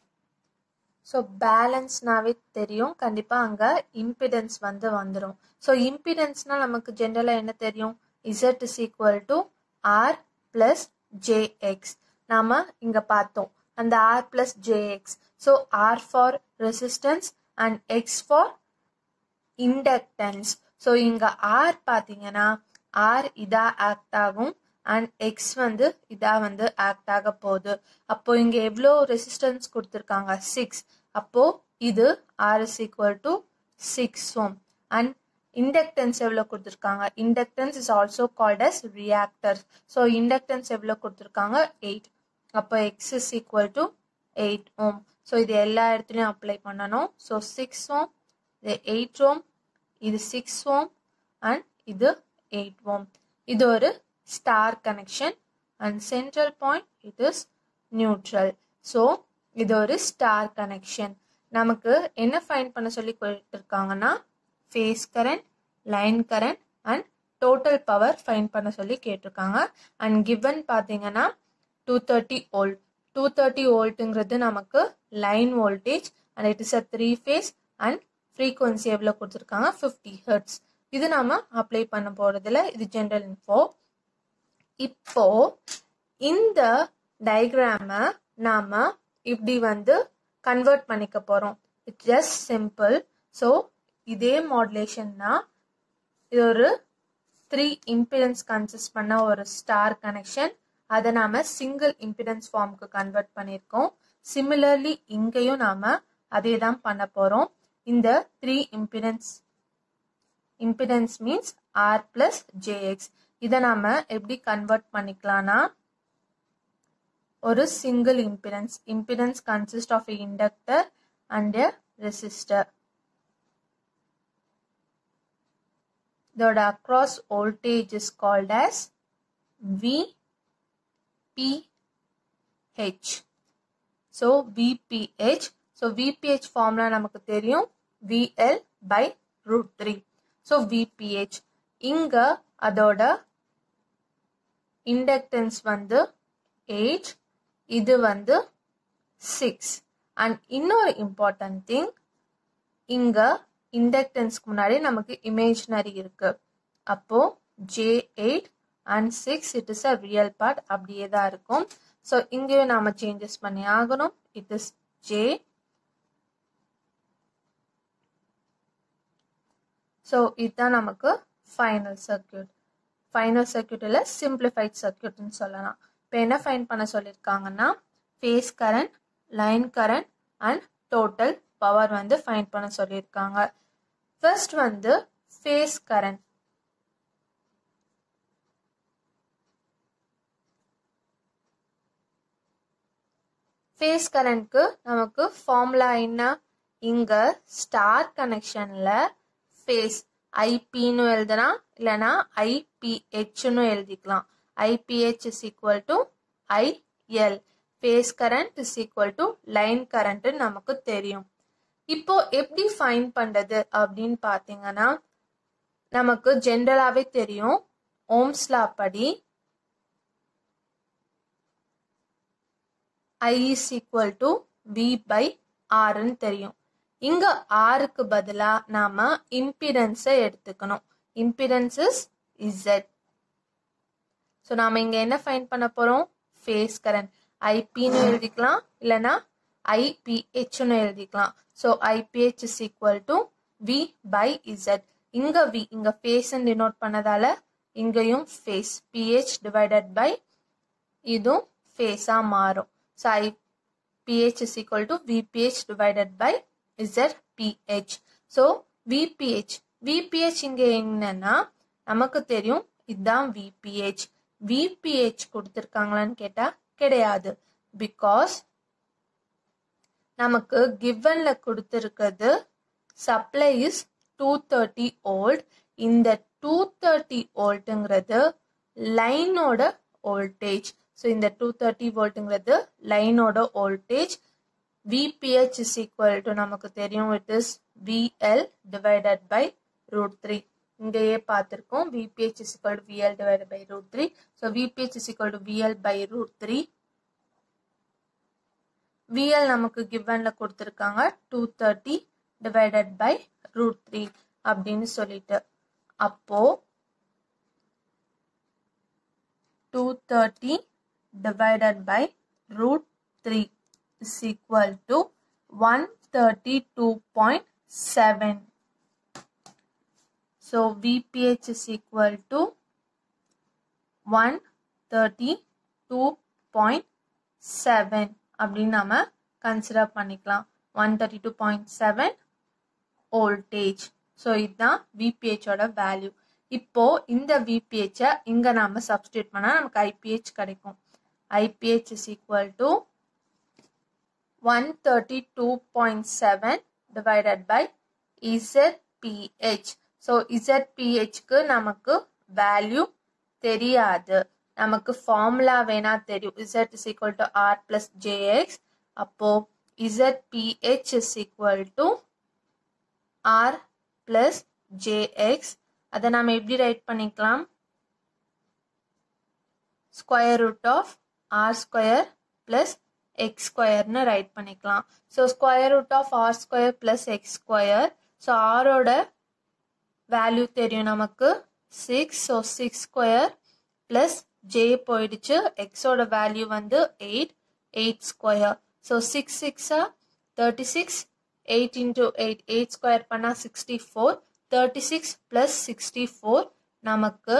ஸோ பேலன்ஸ்னாவே தெரியும் கண்டிப்பாக அங்கே இம்பிடன்ஸ் வந்து வந்துடும் ஸோ இம்பிடன்ஸ்னால் நமக்கு ஜென்ரலாக என்ன தெரியும் Z is equal to R plus JX நாம் இங்கே பார்த்தோம் அந்த R plus JX so R for resistance and X for inductance so இங்கே ஆர் பார்த்தீங்கன்னா ஆர் இதா ஆக்ட் ஆகும் அண்ட் எக்ஸ் வந்து இதா வந்து ஆக்ட் ஆக போகுது அப்போ இங்க எவ்வளோ ரெசிஸ்டன்ஸ் கொடுத்துருக்காங்க சிக்ஸ் அப்போ இது R is equal to six ohm and inductance எவ்வளோ கொடுத்துருக்காங்க inductance is also called as reactor so inductance எவ்வளோ கொடுத்துருக்காங்க எயிட் அப்போ X is equal to eight ohm so இது எல்லா இடத்துலையும் அப்ளை பண்ணணும் ஸோ சிக்ஸ் ஓம் இது எயிட் ஓம் இது சிக்ஸ் ஓம் அண்ட் இது எயிட் ஓம் இது ஒரு star connection and central point it is neutral so இது ஒரு ஸ்டார் கனெக்ஷன் நமக்கு என்ன ஃபைன் பண்ண சொல்லி கொடுத்துருக்காங்கன்னா phase current line current and total power fine பண்ண சொல்லி கேட்டிருக்காங்க அண்ட் கிவன் பார்த்தீங்கன்னா two thirty volt two thirty வோல்ட்டுங்கிறது நமக்கு line voltage and it is a three phase and frequency எவ்வளோ கொடுத்துருக்காங்க ஃபிஃப்டி ஹெர்ட்ஸ் இது நாம அப்ளை பண்ண போறதுல இது ஜென்ரல் இன்ஃபோ இப்போ இந்த டயக்ராம நாம இப்படி வந்து கன்வெர்ட் பண்ணிக்க போறோம் இட்ஸ் ஜஸ்ட் சிம்பிள் ஸோ இதே மாடுலேஷன்னா இது ஒரு த்ரீ இம்பிடன்ஸ் கன்சிஸ்ட் பண்ண ஒரு ஸ்டார் கனெக்ஷன் அதை நாம சிங்கிள் இம்பிடன்ஸ் ஃபார்முக்கு கன்வெர்ட் பண்ணியிருக்கோம் சிமிலர்லி இங்கேயும் நாம அதே தான் பண்ண போறோம் இந்த three impedance impedance means R plus JX இதை நாம எப்படி கன்வெர்ட் பண்ணிக்கலாம்னா ஒரு single impedance impedance consist of inductor and resistor இதோட across voltage is called as VPH so VPH so VPH formula நமக்கு தெரியும் VL by root 3 so VPH இங்க அதோட இண்டக்டன்ஸ் வந்து 8 இது வந்து 6 அண்ட் இன்னொரு இம்பார்ட்டன்ட் திங் இங்க இண்டக்டன்ஸ்க்கு முன்னாடி நமக்கு இமேஜினரி இருக்கு அப்போ J eight and six it is a real part அப்படியே தான் இருக்கும் ஸோ இங்கேயும் நாம சேஞ்சஸ் பண்ணி ஆகணும் இட் இஸ் ஜே ஸோ இதுதான் நமக்கு ஃபைனல் சர்க்கியூட் ஃபைனல் சர்க்கியூட் இல்லை சிம்பிளிஃபைட் சர்க்கியூட்னு சொல்லலாம் இப்போ என்ன ஃபைன் பண்ண சொல்லியிருக்காங்கன்னா phase current line current and total power வந்து ஃபைன் பண்ண சொல்லியிருக்காங்க ஃபர்ஸ்ட் வந்து ஃபேஸ் கரண்ட் ஃபேஸ் கரண்ட்க்கு நமக்கு ஃபார்முலா என்ன இங்க ஸ்டார் கனெக்ஷன்ல ஃபேஸ் ஐபின்னு எழுதுனா இல்லைன்னா ஐபிஹெச்னு எழுதிக்கலாம் IPH is equal to IL phase current is equal to line current நமக்கு தெரியும் இப்போ எப்படி ஃபைன் பண்றது அப்படின்னு பாத்தீங்கன்னா நமக்கு ஜென்ரலாவே தெரியும் ஓம்ஸ்லா படி I is equal to V by ஆர்ன்னு தெரியும் இங்க ஆருக்கு பதிலா நாம இம்பிடன்ஸை எடுத்துக்கணும் இம்பிடன்ஸ் இஸ் இசட் ஸோ நாம இங்க என்ன ஃபைன் பண்ண போறோம் ஃபேஸ் கரண்ட் ஐபின்னு எழுதிக்கலாம் இல்லைன்னா ஐபிஹெச்னு எழுதிக்கலாம் so IPH is equal to V by Z இங்க வி இங்க ஃபேஸ் டினோட் பண்ணதால இங்கேயும் ஃபேஸ் பிஹெச் டிவைடட் பை இதுவும் ஃபேஸா மாறும் so I PH is equal to VPH divided by Z PH so VPH VPH இங்க என்னன்னா நமக்கு தெரியும் இதுதான் விபிஹெச் விபிஹெச் கொடுத்துருக்காங்களான்னு கேட்டா கிடையாது பிகாஸ் நமக்கு கிவன்ல கொடுத்துருக்கிறது supply is two thirty volt இந்த டூ தேர்ட்டி வோல்ட்டுங்கிறது லைனோட வோல்டேஜ் ஸோ இந்த டூ தேர்ட்டி வோல்ட்டுங்கிறது லைனோட voltage VPH is equal to நமக்கு தெரியும் it is VL divided by root three இங்கேயே பார்த்துருக்கோம் VPH is equal to VL divided by root three so VPH is equal to VL by root three VL நமக்கு கிவன்ல கொடுத்துருக்காங்க two thirty divided by root three அப்படின்னு சொல்லிட்டு அப்போ two thirty divided by root three is equal to one thirty two point seven so VPH is equal to one thirty two point seven அப்படின்னு நம்ம consider பண்ணிக்கலாம் one thirty two point seven voltage so இதுதான் விபிஹெச்சோட value இப்போ இந்த விபிஹெச்சை இங்க நாம substitute பண்ணா நமக்கு ஐபிஹெச் கிடைக்கும் IPH is equal to one thirty two point seven divided by ZPH so இசட்பிஹெச்க்கு நமக்கு வேல்யூ தெரியாது நமக்கு ஃபார்முலா வேணா தெரியும் Z is equal to R plus JX அப்போ Z PH is equal to R plus JX அதை நாம் எப்படி ரைட் பண்ணிக்கலாம் square root of R square plus X ஸ்கொயர்னு ரைட் பண்ணிக்கலாம் so square root of R square plus X square so ஆரோட value தெரியும் நமக்கு six so six square plus J போயிடுச்சு எக்ஸோட வேல்யூ வந்து eight eight square so six சிக்ஸா thirty six eight into eight eight square பண்ணால் sixty four thirty six plus sixty four நமக்கு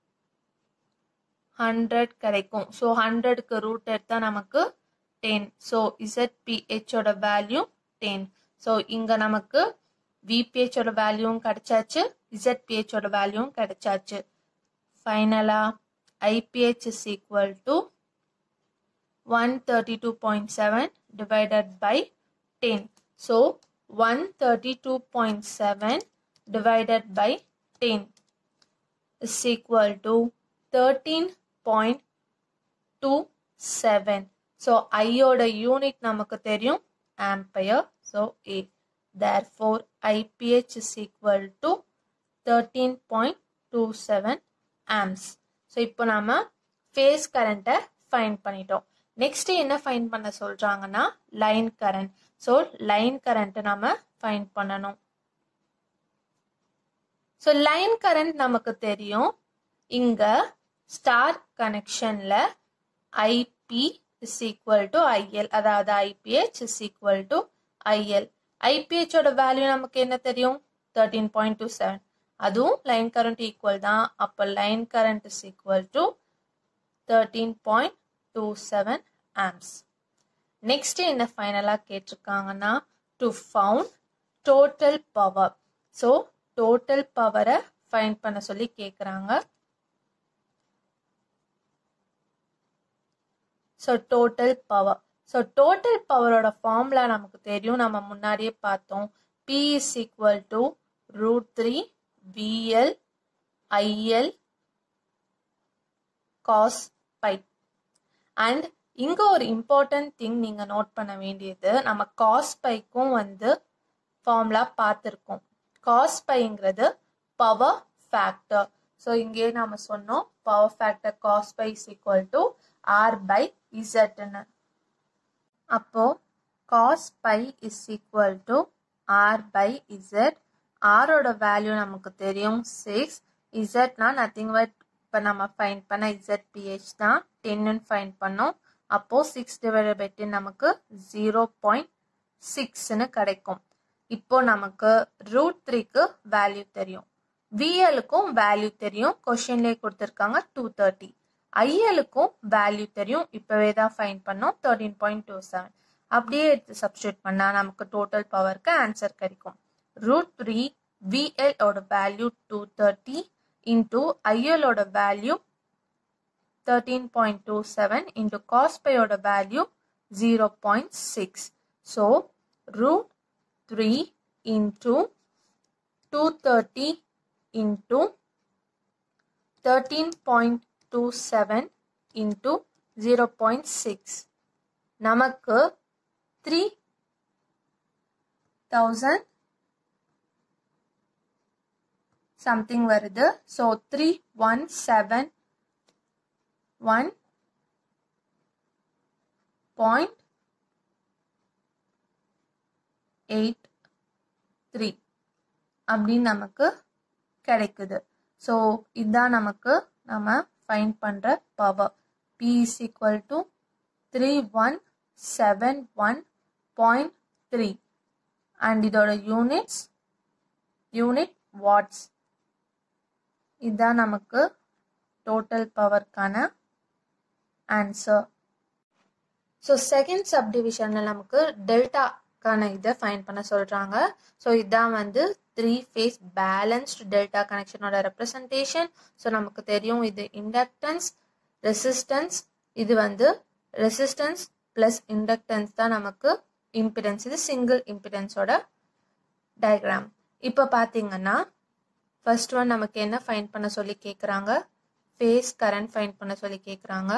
hundred கிடைக்கும் ஸோ ஹண்ட்ரடுக்கு ரூட் எடுத்தால் நமக்கு டென் ஸோ இசட்பிஹெச்சோட வேல்யூ டென் ஸோ இங்கே நமக்கு விபிஹெச்சோட வேல்யூவும் கிடைச்சாச்சு இசட்பிஹெச்சோட வேல்யூவும் கிடைச்சாச்சு ஃபைனலாக IPH is equal to 132.7 divided by 10. So 132.7 divided by 10 is equal to 13.27. So I ஓட யூனிட் நமக்கு தெரியும் ampere so A therefore IPH is equal to 13.27 amps. So இப்போ நம்ம ஃபேஸ் கரண்ட்டை ஃபைன் பண்ணிட்டோம் நெக்ஸ்ட் என்ன ஃபைன் பண்ண சொல்றாங்கன்னா லைன் கரண்ட் ஸோ லைன் கரண்ட்டை நம்ம ஃபைன் பண்ணணும் ஸோ லைன் கரண்ட் நமக்கு தெரியும் இங்க ஸ்டார் கனெக்ஷன்ல IP is equal to IL அதாவது IPH is equal to IL ஐபிஹெச்சோட வேல்யூ நமக்கு என்ன தெரியும் தேர்ட்டீன் பாயிண்ட் டூ செவன் அதுவும் லைன் கரண்ட் ஈக்குவல் தான் அப்போ line current is equal to thirteen point two seven amps next என்ன ஃபைனலாக கேட்டிருக்காங்கன்னா to found total power so total பவரை ஃபைண்ட் பண்ண சொல்லி கேட்குறாங்க so total power so total பவரோட ஃபார்முலா நமக்கு தெரியும் நம்ம முன்னாடியே பார்த்தோம் B is equal to root three VL IL cos phi and இங்க ஒரு இம்பார்ட்டன்ட் திங் நீங்க நோட் பண்ண வேண்டியது நம்ம காஸ் பைக்கும் வந்து ஃபார்முலா பார்த்துருக்கோம் காஸ் பைங்கிறது பவர் ஃபேக்டர் ஸோ இங்கே நாம சொன்னோம் power factor cos phi is equal to R by இசட்னு அப்போ cos phi is equal to R by Z ஆரோட வேல்யூ நமக்கு தெரியும் சிக்ஸ் இசட்னா நத்திங் பட் இப்போ நம்ம ஃபைன் பண்ண இசட் பிஹெச் தான் டென்னு ஃபைன் பண்ணோம் அப்போ சிக்ஸ் டிவைடட் பை டென் நமக்கு ஜீரோ பாயிண்ட் சிக்ஸ்னு கிடைக்கும் இப்போ நமக்கு ரூட் த்ரீக்கு வேல்யூ தெரியும் விஎலுக்கும் வேல்யூ தெரியும் கொஷின்லேயே கொடுத்துருக்காங்க டூ தேர்ட்டி ஐஎலுக்கும் வேல்யூ தெரியும் இப்போவே தான் ஃபைன் பண்ணோம் தேர்ட்டீன் பாயிண்ட் டூ செவன் அப்படியே எடுத்து சப்ஸ்டியூட் பண்ணால் நமக்கு டோட்டல் பவருக்கு ஆன்சர் கிடைக்கும் ரூட் த்ரீ விஎல் ஓட வேல்யூ டூ தேர்ட்டி இன்டூ ஐஎலோட value thirteen point two seven into காஸ்பையோட value zero point six so root three into two thirty into thirteen point two seven into zero point six நமக்கு three thousand something வருது so three one seven one point eight three அப்படின்னு நமக்கு கிடைக்குது so இதுதான் நமக்கு நம்ம find பண்ணுற power P is equal to three one seven one point three and இதோட யூனிட்ஸ் யூனிட் வாட்ஸ் இதுதான் நமக்கு டோட்டல் பவர்க்கான ஆன்சர் ஸோ செகண்ட் சப்டிவிஷனில் நமக்கு டெல்டாக்கான இதை ஃபைன் பண்ண சொல்கிறாங்க ஸோ இதுதான் வந்து த்ரீ ஃபேஸ் பேலன்ஸ்டு டெல்டா கனெக்ஷனோட ரெப்ரசன்டேஷன் ஸோ நமக்கு தெரியும் இது இண்டக்டன்ஸ் ரெசிஸ்டன்ஸ் இது வந்து ரெசிஸ்டன்ஸ் ப்ளஸ் இண்டக்டன்ஸ் தான் நமக்கு இம்பிடன்ஸ் இது சிங்கிள் இம்பிடன்ஸோட டயக்ராம் இப்போ பார்த்தீங்கன்னா ஃபர்ஸ்ட் ஒன் நமக்கு என்ன ஃபைன் பண்ண சொல்லி கேட்குறாங்க ஃபேஸ் கரண்ட் ஃபைன் பண்ண சொல்லி கேட்குறாங்க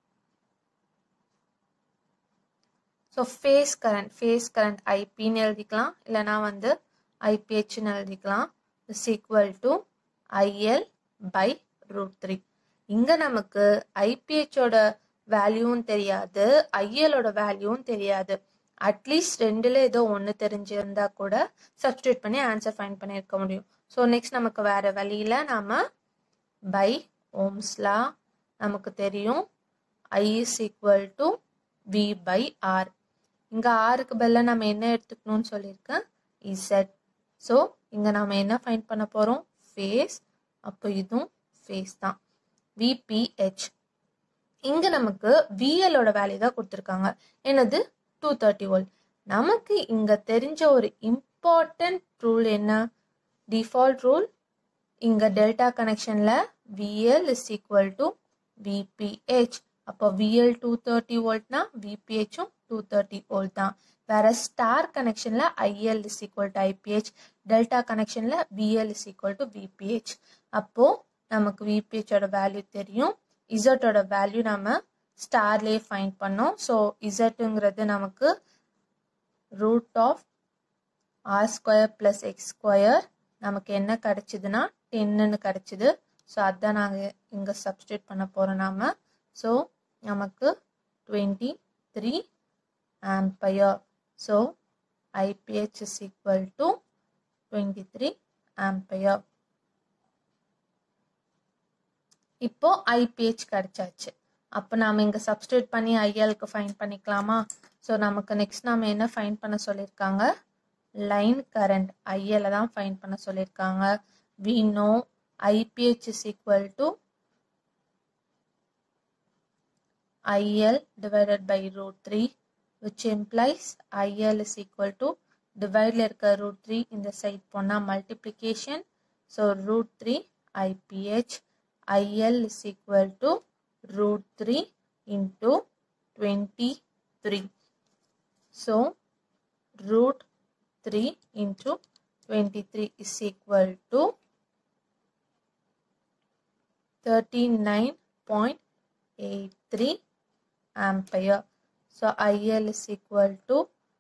so phase current phase current ஐபின்னு எழுதிக்கலாம் இல்லைனா வந்து ஐபிஹெச்னு எழுதிக்கலாம் is equal to IL by root three இங்கே நமக்கு ஐபிஹெச்சோட வேல்யூவும் தெரியாது ஐஎலோட வேல்யூவும் தெரியாது அட்லீஸ்ட் ரெண்டுல ஏதோ ஒன்று தெரிஞ்சிருந்தா கூட சப்ஸ்டியூட் பண்ணி ஆன்சர் ஃபைன் பண்ணியிருக்க முடியும் ஸோ நெக்ஸ்ட் நமக்கு வேற வழியில் நாம பை ஓம்ஸ்லா நமக்கு தெரியும் I is equal to V by R இங்கே ஆருக்கு பதிலாக நம்ம என்ன எடுத்துக்கணும்னு சொல்லியிருக்கேன் இசட் ஸோ இங்கே நம்ம என்ன ஃபைன் பண்ண போகிறோம் ஃபேஸ் அப்போ இதுவும் ஃபேஸ் தான் விபிஹெச் இங்கே நமக்கு விஎலோட வேல்யூ தான் கொடுத்துருக்காங்க என்னது டூ தேர்ட்டி வோல்ட் நமக்கு இங்கே தெரிஞ்ச ஒரு இம்பார்ட்டன்ட் ரூல் என்ன டிஃபால்ட் ரூல் இங்கே டெல்டா கனெக்ஷனில் VL is equal to VPH அப்போ விஎல் டூ தேர்ட்டி வோல்ட்னா விபிஹெச்சும் டூ தேர்ட்டி வோல்ட் தான் வேற ஸ்டார் கனெக்ஷன்ல IL is equal to IPH delta கனெக்ஷன்ல VL is equal to VPH அப்போ நமக்கு விபிஹெச்சோட வேல்யூ தெரியும் இசட்டோட வேல்யூ நம்ம ஸ்டார்லேயே ஃபைண்ட் பண்ணோம் ஸோ இசட்டுங்கிறது நமக்கு root of R square plus X square நமக்கு என்ன கிடைச்சிதுன்னா டென்னுன்னு கிடைச்சிது ஸோ அதான் நாங்கள் இங்கே சப்ஸ்டியூட் பண்ண போகிறோம் நாம் ஸோ நமக்கு twenty three ampere so IPH is equal to twenty three ampere இப்போ ஐபிஹெச் கிடைச்சாச்சு அப்போ நாம் இங்கே சப்ஸ்டியூட் பண்ணி ஐஎலுக்கு ஃபைன் பண்ணிக்கலாமா ஸோ நமக்கு நெக்ஸ்ட் நாம் என்ன ஃபைன் பண்ண சொல்லியிருக்காங்க லைன் கரண்ட் ஐஎல தான் ஃபைன் பண்ண சொல்லியிருக்காங்க we know IPH is equal to IL divided by root three which implies IL is equal to டிவைடில் இருக்க ரூட் த்ரீ இந்த சைட் போனால் multiplication so root three IPH IL is equal to root 3 into 23. So, root 3 into 23 is equal to 39.83 ampere. So, IL is equal to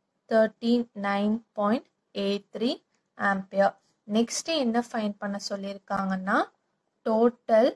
39.83 ampere. Next என்ன fine பண்ண சொல்லியிருக்காங்கன்னா total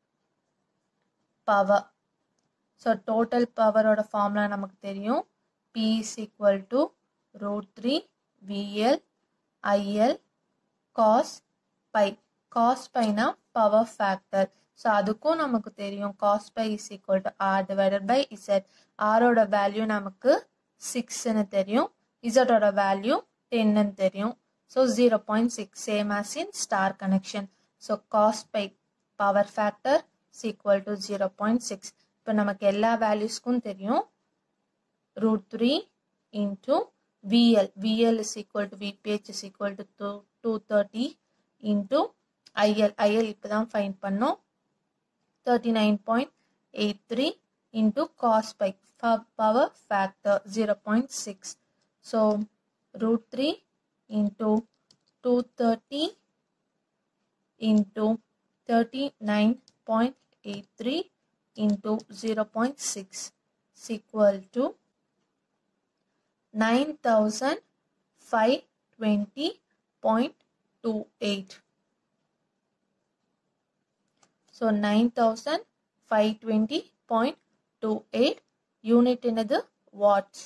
power so total பவரோட formula நமக்கு தெரியும் P is equal to root three VL IL cos phi cos பைனா power factor so அதுக்கும் நமக்கு தெரியும் cos phi is equal to R divided by Z ஆரோட வேல்யூ நமக்கு சிக்ஸ்ன்னு தெரியும் இசட்டோட வேல்யூ டென்னு தெரியும் so zero point six same as in star connection so cos phi power factor is equal to zero point six இப்போ நமக்கு எல்லா வேல்யூஸ்க்கும் தெரியும் root three into VL VL is equal to VPH is equal to two two thirty into IL IL இப்போ தான் find பண்ணோம் thirty nine point eight three into cos phi power factor zero point six so root three into 230 into 39.83 into 0.6 is equal to 9520.28 so 9520.28 unit என்னது watts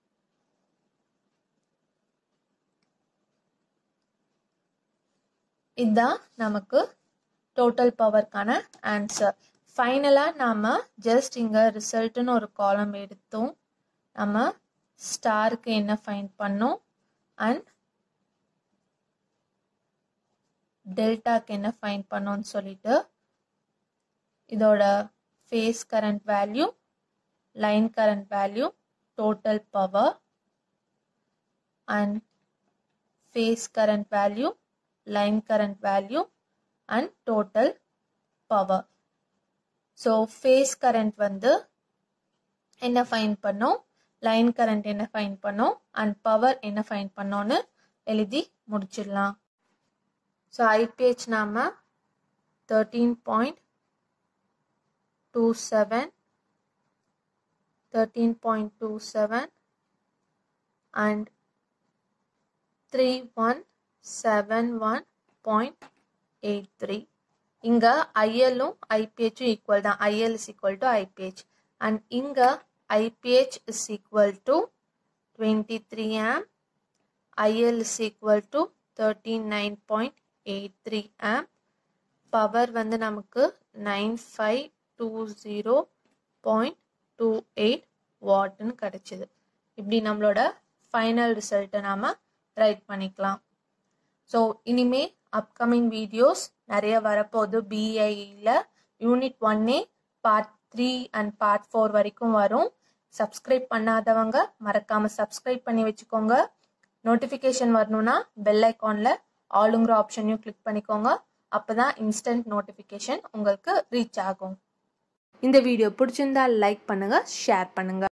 இதுதான் நமக்கு total பவர்க்கான answer ஃபைனலாக நாம் just இங்கே ரிசல்ட்டுன்னு ஒரு காலம் எடுத்தோம் நம்ம ஸ்டாருக்கு என்ன ஃபைன் பண்ணோம் அண்ட் டெல்டாக்கு என்ன ஃபைன் பண்ணோம்னு சொல்லிட்டு இதோட phase current value line current value total power and phase current value line current value and total power. So phase current வந்து என்ன ஃபைன் பண்ணோம் லைன் கரண்ட் என்ன ஃபைன் பண்ணோம் அண்ட் பவர் என்ன ஃபைன் பண்ணோன்னு எழுதி முடிச்சிடலாம் ஸோ ஐபிஹெச் நாம thirteen point two seven thirteen point two seven and three one seven one point eight three இங்கே ஐஎல்லும் ஐபிஹெச்சும் ஈக்குவல் தான் IL is equal to IBH and இங்கே IPH is equal to twenty three amp IL is equal to thirty nine point eight three amp power வந்து நமக்கு nine five two zero point two eight வாட்னு கிடச்சிது இப்படி நம்மளோட final ரிசல்ட்டை நாம் right பண்ணிக்கலாம் ஸோ இனிமே அப்கமிங் வீடியோஸ் நிறைய வரப்போகுது பிஐயில் யூனிட் ஒன்னே part three and part four வரைக்கும் வரும் சப்ஸ்கிரைப் பண்ணாதவங்க மறக்காம சப்ஸ்கிரைப் பண்ணி வச்சுக்கோங்க நோட்டிஃபிகேஷன் வரணும்னா பெல் ஐக்கானில் ஆளுங்கிற ஆப்ஷனையும் கிளிக் பண்ணிக்கோங்க அப்போ தான் இன்ஸ்டன்ட் நோட்டிஃபிகேஷன் உங்களுக்கு ரீச் ஆகும் இந்த வீடியோ பிடிச்சிருந்தா லைக் பண்ணுங்கள் ஷேர் பண்ணுங்கள்